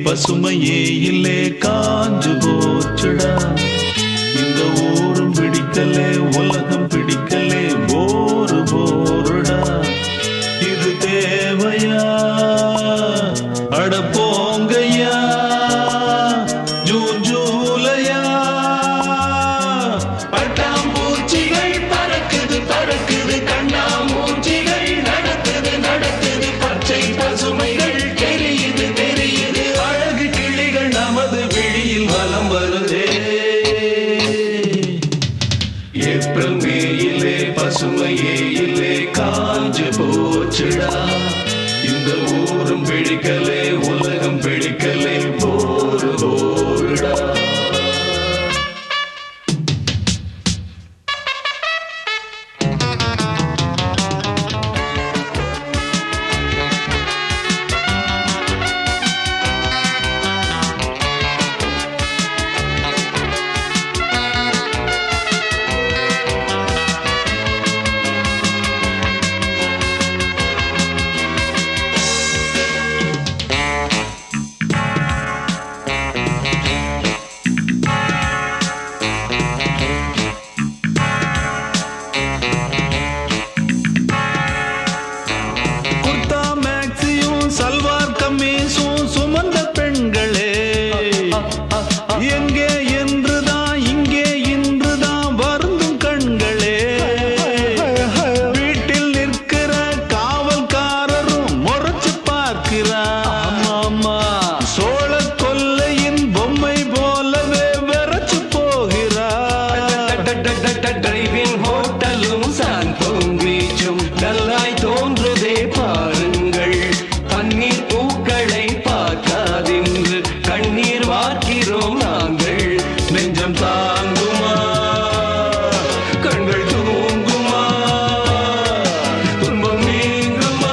பசுமையே இல்லே காஞ்சு போச்சுடா இந்த ஊரும் பிடிக்கலே உலகம் பிடிக்கலே போரு போருடா இது தேவையா அட போங்கய்யா ஜூன் ஜூலையா பட்டாம்பூச்சிகள் பறக்குது பறக்குது கண்ணாமூச்சிகள் நடக்குது நடக்குது பச்சை பசுமைகள் தெரியுது தெரியுது அழகு கிளிகள் நமது விழியில் வலம் வருதே ஏப்ரல் மேயிலே பசுமையே இல்லே காஞ்சு போச்சுடா இந்த ஊரும் பிடிக்கலே உலகம் பிடிக்கலே போரு போருடா குர்தா மேக்ஸியும் சல்வார் கம்மீஸும் சுமந்த பெண்களே எங்கே என்றுதான் இங்கே இன்றுதான் வருந்தும் கண்களே வீட்டில் நிற்கிற காவல்காரரும் முறைச்சு பார்க்கிறார் சோழ கொல்லையின் பொம்மை போலவே வெறச்சு போகிறார் டிரைவிங் ஹோட்டலும் சாந்தோம் பீச்சும் நல்லாய் தோன்றுதே பாருங்கள் பன்னீர் பூக்களை பார்க்காதென்று கண்ணீர் வார்க்கிறோம் நாங்கள் நெஞ்சம் தாங்குமா கண்கள் தூங்குமா துன்பம் நீங்குமா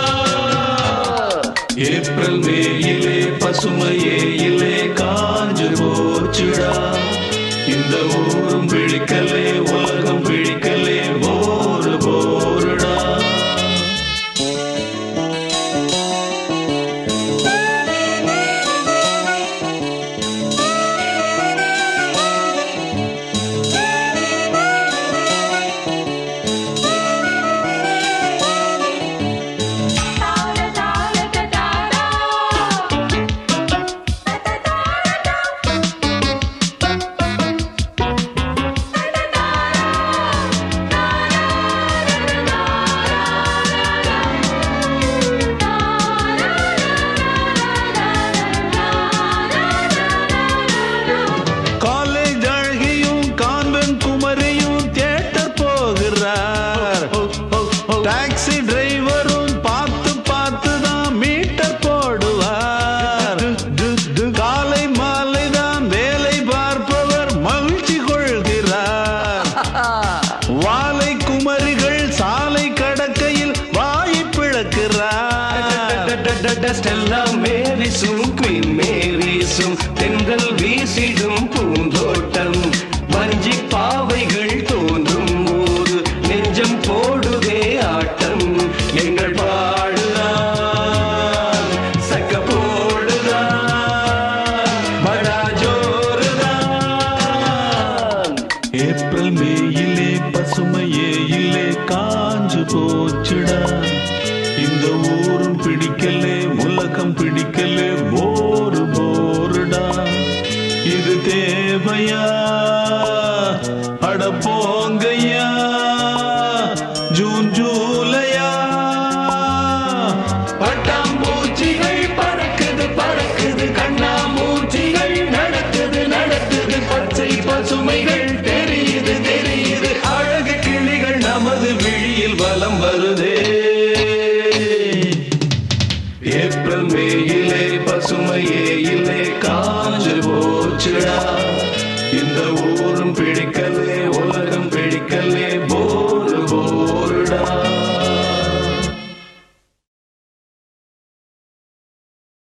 ஏப்ரல் மேயிலே பசுமையே இல்லே காஞ்சு போச்சுடா இந்த ஊரும் பிடிக்கலே உலகம் பிடிக்கலே போரு போருடா காலேஜ் அழகியும் கான்வென்ட் குமரியும் தியேட்டர் போகிறார் டாக்ஸி டிரைவரும் பார்த்து பார்த்து தான் மீட்டர் போடுவார் காலை மாலை தான் வேலை பார்ப்பவர் மகிழ்ச்சி கொள்கிறார் வாலை குமரிகள் சாலை கடக்கையில் வாய் பிளக்கிறார் ஸ்டெல்லா மேரிசும் குயின் மேரிசும் தென்றல் வீசிடும் பூந்தோட்டம் வஞ்சி பாவைகள் தோன்றும் போது நெஞ்சம் போடுதே ஆட்டம் எங்கள் பாடுதான் சக்க போடுதான் படா ஜோருதான் ஏப்ரல் மேயிலே பசுமையே இல்லே காஞ்சு போச்சுடா இந்த ஊரும் பிடிக்கலே உலகம் பிடிக்கலே போரு போருடா இது தேவையா அட போங்கய்யா ஜூன் ஜூலையா பட்டாம்பூச்சிகள் பறக்குது பறக்குது கண்ணாமூச்சிகள் நடக்குது நடக்குது பச்சை பசுமைகள் தெரியுது தெரியுது அழகு கிளிகள் நமது விழியில் வலம் வருதே ஏப்ரல் மேயிலே பசுமையே இல்லே காஞ்சு போச்சுடா இந்த ஊரும் பிடிக்கல